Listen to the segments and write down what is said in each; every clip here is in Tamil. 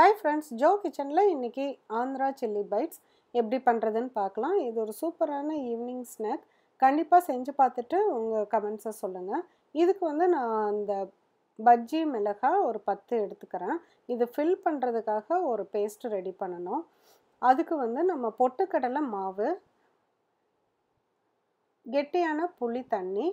ஹாய் ஃப்ரெண்ட்ஸ் ஜோ கிச்சனில் இன்றைக்கி ஆந்திரா சில்லி பைட்ஸ் எப்படி பண்ணுறதுன்னு பார்க்கலாம் இது ஒரு சூப்பரான ஈவினிங் ஸ்நாக் கண்டிப்பாக செஞ்சு பார்த்துட்டு உங்கள் கமெண்ட்ஸை சொல்லுங்கள் இதுக்கு வந்து நான் அந்த பஜ்ஜி மிளகாய் ஒரு பத்து எடுத்துக்கிறேன் இது ஃபில் பண்ணுறதுக்காக ஒரு பேஸ்ட் ரெடி பண்ணணும் அதுக்கு வந்து நம்ம பொட்டுக்கடலை மாவு கெட்டியான புளி தண்ணி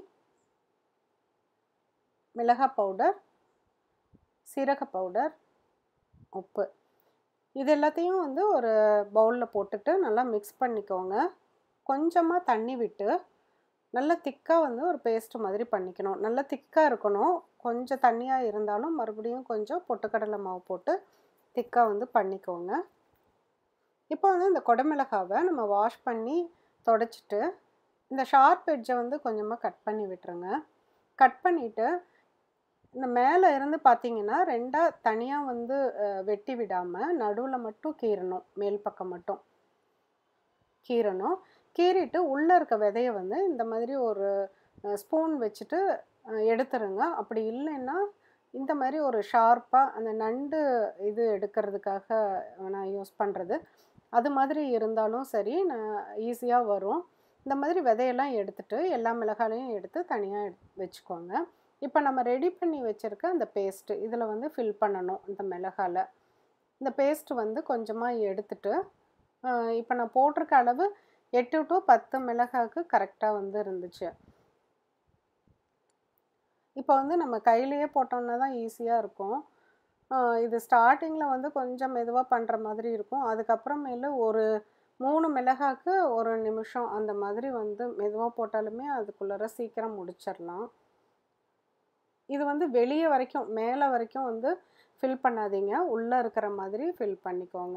மிளகாய் பவுடர் சீரக பவுடர் உப்பு இது எல்லாத்தையும் வந்து ஒரு பவுலில் போட்டுட்டு நல்லா மிக்ஸ் பண்ணிக்கோங்க கொஞ்சமாக தண்ணி விட்டு நல்லா திக்காக வந்து ஒரு பேஸ்ட் மாதிரி பண்ணிக்கணும் நல்லா திக்காக இருக்கணும் கொஞ்சம் தண்ணியாக இருந்தாலும் மறுபடியும் கொஞ்சம் பொட்டுக்கடலை மாவு போட்டு திக்காக வந்து பண்ணிக்கோங்க இப்போ வந்து இந்த கொடமிளகாவை நம்ம வாஷ் பண்ணி தொடச்சிட்டு இந்த ஷார்ப் எட்ஜை வந்து கொஞ்சமாக கட் பண்ணி விட்டுருங்க கட் பண்ணிவிட்டு இந்த மேலே இருந்து பார்த்தீங்கன்னா ரெண்டாக தனியாக வந்து வெட்டி விடாமல் நடுவில் மட்டும் கீறணும் மேல் பக்கம் மட்டும் கீறணும் கீறிட்டு உள்ளே இருக்க விதையை வந்து இந்த மாதிரி ஒரு ஸ்பூன் வச்சுட்டு எடுத்துருங்க அப்படி இல்லைன்னா இந்த மாதிரி ஒரு ஷார்ப்பாக அந்த நண்டு இது எடுக்கிறதுக்காக நான் யூஸ் பண்ணுறது அது மாதிரி இருந்தாலும் சரி நான் ஈஸியாக வரும் இந்த மாதிரி விதையெல்லாம் எடுத்துட்டு எல்லா மிளகாலையும் எடுத்து தனியாக வச்சுக்கோங்க இப்போ நம்ம ரெடி பண்ணி வச்சுருக்க அந்த பேஸ்ட்டு இதில் வந்து ஃபில் பண்ணணும் இந்த மிளகாவில் இந்த பேஸ்ட்டு வந்து கொஞ்சமாக எடுத்துட்டு இப்போ நான் போட்டிருக்க அளவு எட்டு டு பத்து மிளகாவுக்கு கரெக்டாக வந்து இருந்துச்சு இப்போ வந்து நம்ம கையிலேயே போட்டோம்னா தான் ஈஸியாக இருக்கும் இது ஸ்டார்டிங்கில் வந்து கொஞ்சம் மெதுவாக பண்ணுற மாதிரி இருக்கும் அதுக்கப்புறமேலு ஒரு மூணு மிளகாக்கு ஒரு நிமிஷம் அந்த மாதிரி வந்து மெதுவாக போட்டாலுமே அதுக்குள்ளார சீக்கிரம் முடிச்சிடலாம் இது வந்து வெளியே வரைக்கும் மேலே வரைக்கும் வந்து ஃபில் பண்ணாதீங்க உள்ளே இருக்கிற மாதிரி ஃபில் பண்ணிக்கோங்க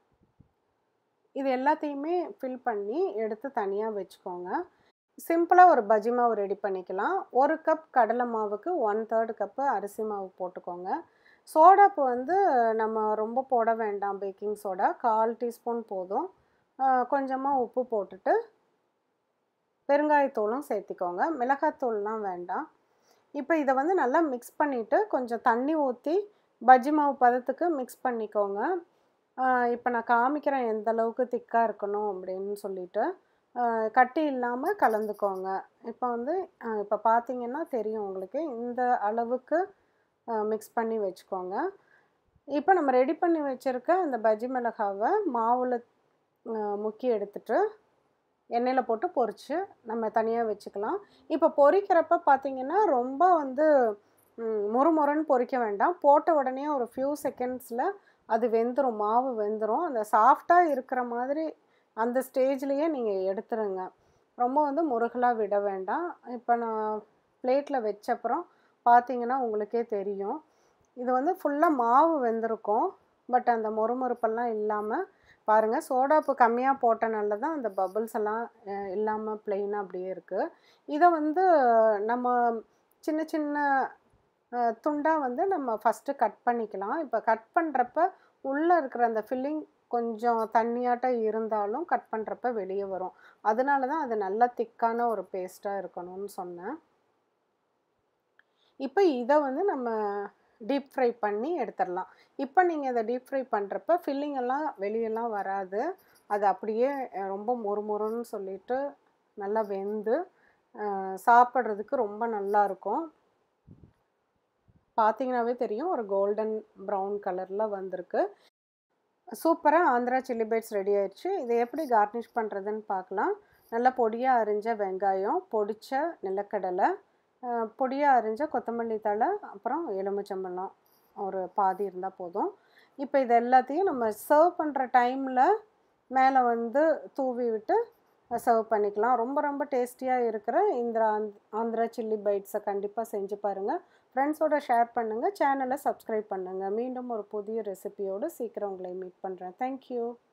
இது எல்லாத்தையுமே ஃபில் பண்ணி எடுத்து தனியாக வச்சுக்கோங்க சிம்பிளாக ஒரு பஜ்ஜி மாவு ரெடி பண்ணிக்கலாம் ஒரு கப் கடலை மாவுக்கு ஒன் தேர்ட் கப்பு அரிசி மாவு போட்டுக்கோங்க சோடாப்பு வந்து நம்ம ரொம்ப போட வேண்டாம் பேக்கிங் சோடா கால் டீஸ்பூன் போதும் கொஞ்சமாக உப்பு போட்டுட்டு பெருங்காயத்தூளும் சேர்த்திக்கோங்க மிளகாத்தூள்லாம் வேண்டாம் இப்போ இதை வந்து நல்லா மிக்ஸ் பண்ணிவிட்டு கொஞ்சம் தண்ணி ஊற்றி பஜ்ஜி மாவு பதத்துக்கு மிக்ஸ் பண்ணிக்கோங்க இப்போ நான் காமிக்கிறேன் எந்த அளவுக்கு திக்காக இருக்கணும் அப்படின்னு சொல்லிட்டு கட்டி இல்லாமல் கலந்துக்கோங்க இப்போ வந்து இப்போ பார்த்தீங்கன்னா தெரியும் உங்களுக்கு இந்த அளவுக்கு மிக்ஸ் பண்ணி வச்சுக்கோங்க இப்போ நம்ம ரெடி பண்ணி வச்சுருக்க அந்த பஜ்ஜி மிளகாவை மாவில் முக்கி எடுத்துட்டு எண்ணெயில் போட்டு பொரித்து நம்ம தனியாக வச்சுக்கலாம் இப்போ பொரிக்கிறப்ப பார்த்திங்கன்னா ரொம்ப வந்து முறுமுறுன்னு பொரிக்க வேண்டாம் போட்ட உடனே ஒரு ஃபியூ செகண்ட்ஸில் அது வெந்துடும் மாவு வெந்துடும் அந்த சாஃப்டாக இருக்கிற மாதிரி அந்த ஸ்டேஜ்லேயே நீங்கள் எடுத்துருங்க ரொம்ப வந்து முருகலாக விட வேண்டாம் இப்போ நான் பிளேட்டில் வச்சப்புறம் பார்த்தீங்கன்னா உங்களுக்கே தெரியும் இது வந்து ஃபுல்லாக மாவு வெந்திருக்கும் பட் அந்த மொறுமொறுப்பெல்லாம் இல்லாமல் பாருங்கள் சோடாப்பு கம்மியாக போட்டனால தான் அந்த பபுள்ஸ் எல்லாம் இல்லாமல் ப்ளெயினாக அப்படியே இருக்குது இதை வந்து நம்ம சின்ன சின்ன துண்டாக வந்து நம்ம ஃபஸ்ட்டு கட் பண்ணிக்கலாம் இப்போ கட் பண்ணுறப்ப உள்ளே இருக்கிற அந்த ஃபில்லிங் கொஞ்சம் தண்ணியாட்டம் இருந்தாலும் கட் பண்ணுறப்ப வெளியே வரும் அதனால தான் அது நல்லா திக்கான ஒரு பேஸ்ட்டாக இருக்கணும்னு சொன்னேன் இப்போ இதை வந்து நம்ம டீப் ஃப்ரை பண்ணி எடுத்துடலாம் இப்போ நீங்கள் இதை டீப் ஃப்ரை பண்ணுறப்ப ஃபில்லிங் எல்லாம் வெளியெல்லாம் வராது அது அப்படியே ரொம்ப மொறுமொறுன்னு சொல்லிட்டு நல்லா வெந்து சாப்பிட்றதுக்கு ரொம்ப நல்லா இருக்கும் பார்த்தீங்கன்னாவே தெரியும் ஒரு கோல்டன் ப்ரௌன் கலரில் வந்திருக்கு சூப்பராக ஆந்திரா சில்லி பைட்ஸ் ரெடி ஆயிடுச்சு இதை எப்படி கார்னிஷ் பண்ணுறதுன்னு பார்க்கலாம் நல்லா பொடியாக அரிஞ்ச வெங்காயம் பொடிச்ச நிலக்கடலை பொடியாக அரிஞ்ச கொத்தமல்லி தழை அப்புறம் எலுமிச்சம்பழம் ஒரு பாதி இருந்தால் போதும் இப்போ இது எல்லாத்தையும் நம்ம சர்வ் பண்ணுற டைமில் மேலே வந்து தூவி விட்டு சர்வ் பண்ணிக்கலாம் ரொம்ப ரொம்ப டேஸ்டியாக இருக்கிற இந்த ஆந்திரா சில்லி பைட்ஸை கண்டிப்பாக செஞ்சு பாருங்கள் ஃப்ரெண்ட்ஸோட ஷேர் பண்ணுங்கள் சேனலை சப்ஸ்கிரைப் பண்ணுங்கள் மீண்டும் ஒரு புதிய ரெசிபியோடு சீக்கிரம் உங்களை மீட் பண்ணுறேன் தேங்க்யூ